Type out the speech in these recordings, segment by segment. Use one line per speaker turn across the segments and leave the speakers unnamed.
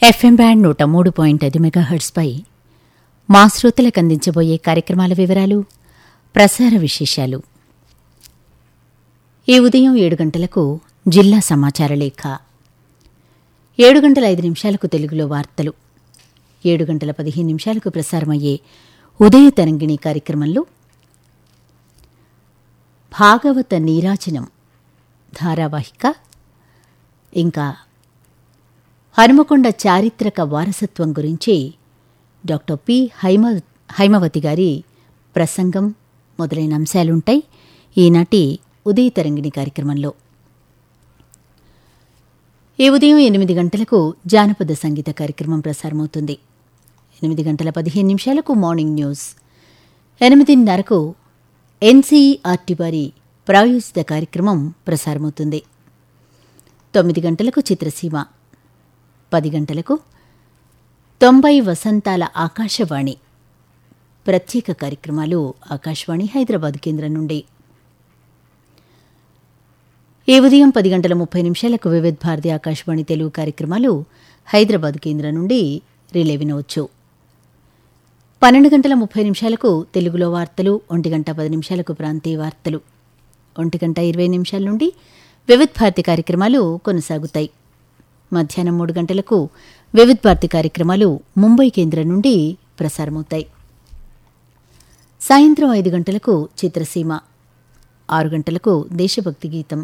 FM band నూట మూడు point ఐదు మెగాహెర్ట్స్పై మా శ్రోతలకు అందించబోయే కార్యక్రమాల వివరాలు ప్రసార విశేషాలు ఈ ఉదయం ఏడు గంటలకు జిల్లా సమాచార లేఖ ఏడు గంటల ఐదు నిమిషాలకు తెలుగులో వార్తలు ఏడు గంటల పదిహేను నిమిషాలకు ప్రసారమయ్యే ఉదయ తరంగిణి కార్యక్రమంలో భాగవత నీరాజనం ధారావాహిక ఇంకా హనుమకొండ చారిత్రక వారసత్వం గురించి డాక్టర్ పి హైమ హైమవతి గారి ప్రసంగం మొదలైన అంశాలుంటాయి ఈనాటి ఉదయ తరంగిణి కార్యక్రమంలో ఈ ఉదయం ఎనిమిది గంటలకు జానపద సంగీత కార్యక్రమం ప్రసారమవుతుంది ఎనిమిది గంటల పదిహేను నిమిషాలకు మార్నింగ్ న్యూస్ ఎనిమిదిన్నరకు ఎన్సీఈఆర్టీ వారి ప్రాయోజిత కార్యక్రమం ప్రసారమవుతుంది తొమ్మిది గంటలకు చిత్రసీమ పది గంటలకు తొంభై వసంతాల ఆకాశవాణి ప్రత్యేక కార్యక్రమాలు ఆకాశవాణి హైదరాబాద్ కేంద్రం నుండి ఈ ఉదయం పది గంటల ముప్పై నిమిషాలకు వివిధ భారతి ఆకాశవాణి తెలుగు కార్యక్రమాలు హైదరాబాద్ కేంద్రం నుండి రిలే వినవచ్చు పన్నెండు గంటల ముప్పై నిమిషాలకు తెలుగులో వార్తలు ఒంటి గంట పది నిమిషాలకు ప్రాంతీయ వార్తలు ఒంటి గంట ఇరవై నిమిషాల నుండి వివిధ్ భారతి కార్యక్రమాలు కొనసాగుతాయి మధ్యాహ్నం మూడు గంటలకు వివిధ్ భారతి కార్యక్రమాలు ముంబై కేంద్రం నుండి ప్రసారమవుతాయి సాయంత్రం ఐదు గంటలకు చిత్రసీమ ఆరు గంటలకు దేశభక్తి గీతం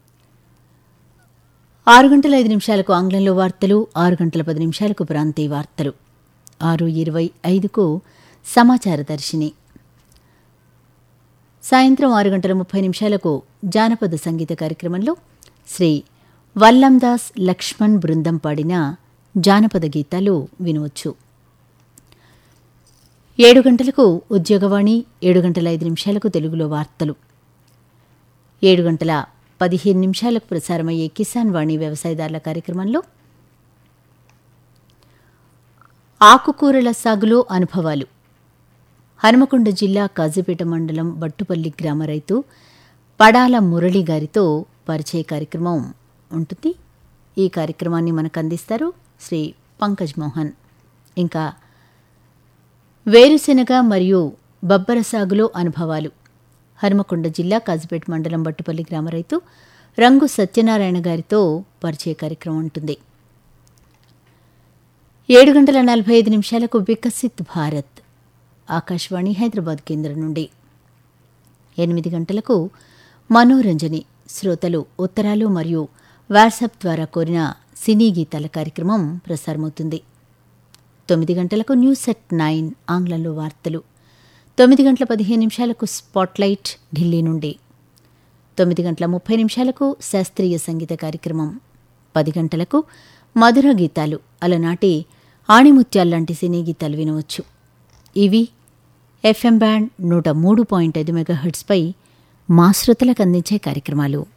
ఆరు గంటల ఐదు నిమిషాలకు ఆంగ్లంలో వార్తలు ఆరు గంటల పది నిమిషాలకు ప్రాంతీయ వార్తలు ఆరు ఇరవై ఐదుకు సమాచార దర్శిని సాయంత్రం ఆరు గంటల ముప్పై నిమిషాలకు జానపద సంగీత కార్యక్రమంలో శ్రీ వల్లందాస్ లక్ష్మణ్ బృందం పాడిన జానపద గీతాలు వినవచ్చు ఏడు గంటలకు ఉద్యోగవాణి ఏడు గంటల ఐదు నిమిషాలకు తెలుగులో వార్తలు ఏడు గంటల పదిహేను నిమిషాలకు ప్రసారమయ్యే కిసాన్ వాణి వ్యవసాయదారుల కార్యక్రమంలో ఆకుకూరల సాగులో అనుభవాలు హనుమకొండ జిల్లా కాజీపేట మండలం బట్టుపల్లి గ్రామ రైతు పడాల మురళి గారితో పరిచయ కార్యక్రమం ఉంటుంది ఈ కార్యక్రమాన్ని మనకు అందిస్తారు శ్రీ పంకజ్ మోహన్ ఇంకా వేరుశెనగ మరియు బబ్బర సాగులో అనుభవాలు హనుమకొండ జిల్లా కాజీపేట మండలం బట్టుపల్లి గ్రామ రైతు రంగు సత్యనారాయణ గారితో పరిచయ కార్యక్రమం ఉంటుంది ఏడు గంటల నలభై ఐదు నిమిషాలకు వికసిత్ భారత్ ఆకాశవాణి హైదరాబాద్ కేంద్రం నుండి ఎనిమిది గంటలకు మనోరంజని శ్రోతలు ఉత్తరాలు మరియు వాట్సాప్ ద్వారా కోరిన సినీ గీతాల కార్యక్రమం ప్రసారమవుతుంది తొమ్మిది గంటలకు న్యూస్ ఎట్ నైన్ ఆంగ్లంలో వార్తలు తొమ్మిది గంటల పదిహేను నిమిషాలకు స్పాట్లైట్ ఢిల్లీ నుండి తొమ్మిది గంటల ముప్పై నిమిషాలకు శాస్త్రీయ సంగీత కార్యక్రమం పది గంటలకు మధుర గీతాలు అలనాటి ఆణిముత్యాల్లాంటి సినీ గీతాలు వినవచ్చు ఇవి ఎఫ్ఎం బ్యాండ్ నూట మూడు పాయింట్ ఐదు మెగాహెర్ట్స్పై మా శ్రోతలకు అందించే కార్యక్రమాలు